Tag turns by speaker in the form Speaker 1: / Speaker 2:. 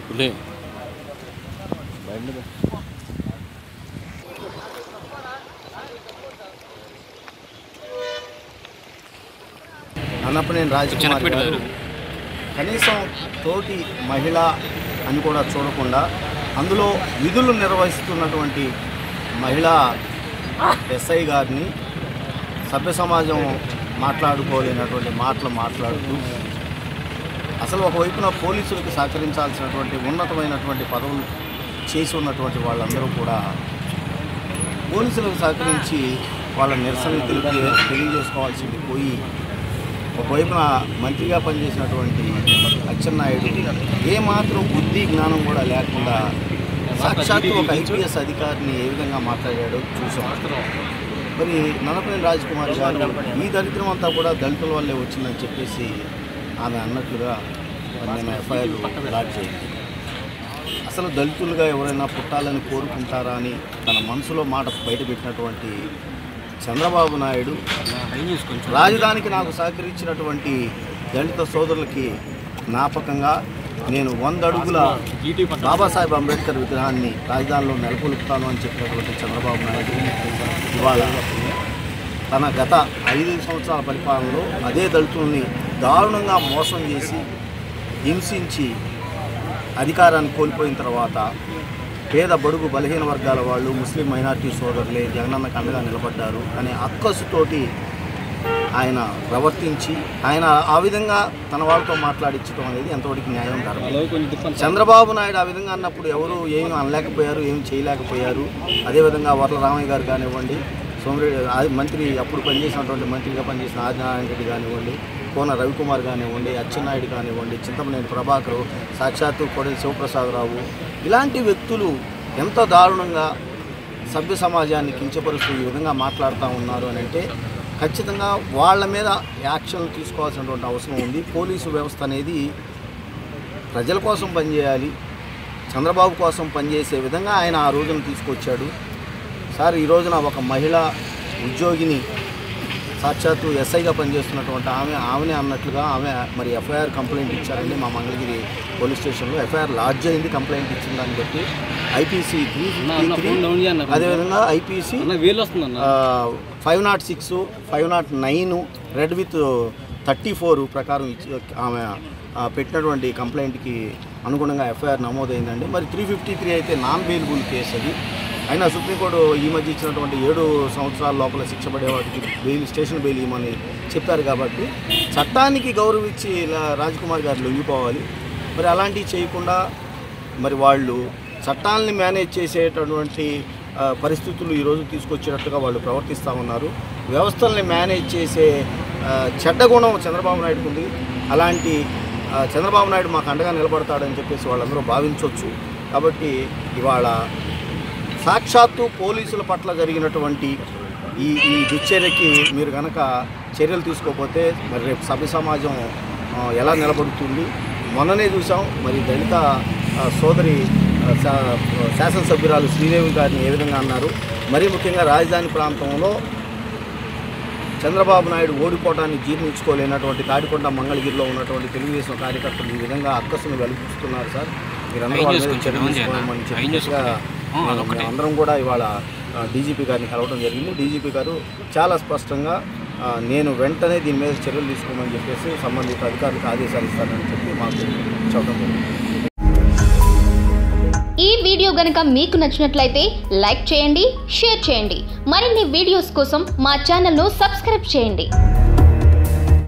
Speaker 1: లే
Speaker 2: అన్నప్పనేని రాజకుమార్ గారు కనీసం తోటి మహిళ అని కూడా చూడకుండా అందులో విధులు నిర్వహిస్తున్నటువంటి మహిళా ఎస్ఐ గారిని సభ్య సమాజం మాట్లాడుకోలేనటువంటి మాటలు మాట్లాడుతూ అసలు ఒకవైపున పోలీసులకు సహకరించాల్సినటువంటి ఉన్నతమైనటువంటి పదవులు చేసి ఉన్నటువంటి వాళ్ళందరూ కూడా పోలీసులకు సహకరించి వాళ్ళ నిరసన తెలిపి తెలియజేసుకోవాల్సింది పోయి ఒకవైపున మంత్రిగా పనిచేసినటువంటి అచ్చెన్నాయుడు ఏమాత్రం బుద్ధి జ్ఞానం కూడా లేకుండా సాక్షాత్తు ఒక ఐపీఎస్ అధికారిని ఏ విధంగా మాట్లాడాడో చూసాం మరి నలపనేని రాజకుమార్ గారు ఈ దరిద్రం అంతా కూడా దళితుల వల్లే వచ్చిందని చెప్పేసి ఆమె అన్నట్లుగా మరి నేను ఎఫ్ఐఆర్ లాడ్ చేయండి అసలు దళితులుగా ఎవరైనా పుట్టాలని కోరుకుంటారా అని తన మనసులో మాట బయటపెట్టినటువంటి చంద్రబాబు నాయుడు రాజధానికి నాకు సహకరించినటువంటి దళిత సోదరులకి జ్ఞాపకంగా నేను వంద అడుగుల బాబాసాహెబ్ అంబేద్కర్ విగ్రహాన్ని రాజధానిలో నెలకొల్పుతాను అని చెప్పినటువంటి చంద్రబాబు నాయుడు ఇవాళ తన గత ఐదు సంవత్సరాల పరిపాలనలో అదే దళితుల్ని దారుణంగా మోసం చేసి హింసించి అధికారాన్ని కోల్పోయిన తర్వాత పేద బడుగు బలహీన వర్గాల వాళ్ళు ముస్లిం మైనార్టీ సోదరులే జగనన్నకు అండగా నిలబడ్డారు అనే అక్కసుతోటి ఆయన ప్రవర్తించి ఆయన ఆ విధంగా తన వాళ్ళతో మాట్లాడించడం అనేది ఎంతవరకు న్యాయం ధర్మం చంద్రబాబు నాయుడు ఆ విధంగా అన్నప్పుడు ఎవరు ఏమి అనలేకపోయారు ఏమి చేయలేకపోయారు అదేవిధంగా వర్ల రామయ్య గారు కానివ్వండి సోమిరెడ్డి ఆ- మంత్రి అప్పుడు పనిచేసినటువంటి మంత్రిగా పనిచేసిన ఆదినారాయణ రెడ్డి కానివ్వండి కోన రవికుమార్ కానివ్వండి అచ్చెన్నాయుడు కానివ్వండి చింతమనేని ప్రభాకర్ సాక్షాత్తు కొడలి శివప్రసాదరావు ఇలాంటి వ్యక్తులు ఎంత దారుణంగా సభ్య సమాజాన్ని కించపరుస్తూ ఈ విధంగా మాట్లాడుతూ ఉన్నారు అని అంటే ఖచ్చితంగా వాళ్ళ మీద యాక్షన్లు తీసుకోవాల్సినటువంటి అవసరం ఉంది పోలీసు వ్యవస్థ అనేది ప్రజల కోసం పనిచేయాలి చంద్రబాబు కోసం పనిచేసే విధంగా ఆయన ఆ రోజున తీసుకొచ్చాడు సార్ ఈ రోజున ఒక మహిళ ఉద్యోగిని సాక్షాత్తు ఎస్ఐగా పనిచేస్తున్నటువంటి ఆమె ఆమెనే అన్నట్లుగా ఆమె మరి ఎఫ్ఐఆర్ కంప్లైంట్ ఇచ్చారండి మా మంగళగిరి పోలీస్ స్టేషన్లో ఎఫ్ఐఆర్ లాడ్జ్ అయింది కంప్లైంట్ ఇచ్చిన దాన్ని బట్టి ఐపీసీ త్రీ త్రీ అదేవిధంగా ఐపీసీ
Speaker 1: వేలు వస్తుందన్న
Speaker 2: five naught six five naught nine read with thirty four ప్రకారం ఇచ్చి ఆమె ఆ, పెట్టినటువంటి కంప్లైంట్కి అనుగుణంగా ఎఫ్ఐఆర్ నమోదైందండి మరి త్రీ ఫిఫ్టీ త్రీ అయితే నాన్ బెయిలబుల్ కేసు అది అయినా సుప్రీంకోర్టు ఈ మధ్య ఇచ్చినటువంటి ఏడు సంవత్సరాల లోపల శిక్ష పడే వాటికి బెయిల్ స్టేషన్ బెయిల్ ఇవ్వమని చెప్పారు కాబట్టి చట్టానికి గౌరవించి ఇలా రాజ్కుమార్ గారు లొంగిపోవాలి మరి అలాంటివి చేయకుండా మరి వాళ్ళు చట్టాలని మేనేజ్ చేసేటటువంటి ఆ, పరిస్థితులు ఈరోజు తీసుకొచ్చేటట్టుగా వాళ్ళు ప్రవర్తిస్తూ ఉన్నారు వ్యవస్థల్ని మేనేజ్ చేసే ఆ, చెడ్డ గుణం చంద్రబాబు నాయుడుకు ఉంది అలాంటి ఆ, చంద్రబాబు నాయుడు మాకు అండగా నిలబడతాడని చెప్పేసి వాళ్ళందరూ భావించవచ్చు కాబట్టి ఇవాళ సాక్షాత్తు పోలీసుల పట్ల జరిగినటువంటి ఈ ఈ దుశ్చర్యకి మీరు కనుక చర్యలు తీసుకోకపోతే మరి రేపు సభ్య సమాజం ఆ, ఎలా నిలబడుతుంది మొన్ననే చూసాం మరి దళిత ఆ, సోదరి ఆ, శా- శాసనసభ్యురాలు శ్రీదేవి గారిని ఏ విధంగా అన్నారు మరీ ముఖ్యంగా రాజధాని ప్రాంతంలో చంద్రబాబు నాయుడు ఓడిపోవటాన్ని జీర్ణించుకోలేనటువంటి తాడికొండ మంగళగిరిలో ఉన్నటువంటి తెలుగుదేశం కార్యకర్తలు ఈ విధంగా అక్కసును వెలిపిస్తున్నారు సార్ మీరందరూ వాళ్ళ మీద చర్యలు తీసుకోమని చెప్పినట్టుగా మేము అందరం కూడా ఇవాళ డీజీపీ గారిని కలవడం జరిగింది డీజీపీ గారు చాలా స్పష్టంగా ఆ, నేను వెంటనే దీని మీద చర్యలు తీసుకోమని చెప్పేసి సంబంధిత అధికారులకు ఆదేశాలు ఇస్తానని చెప్పి మాకు చెప్పడం జరిగింది
Speaker 3: ఈ వీడియో గనుక మీకు నచ్చినట్లయితే లైక్ చేయండి షేర్ చేయండి మరిన్ని వీడియోస్ కోసం మా ఛానల్ను సబ్స్క్రైబ్ చేయండి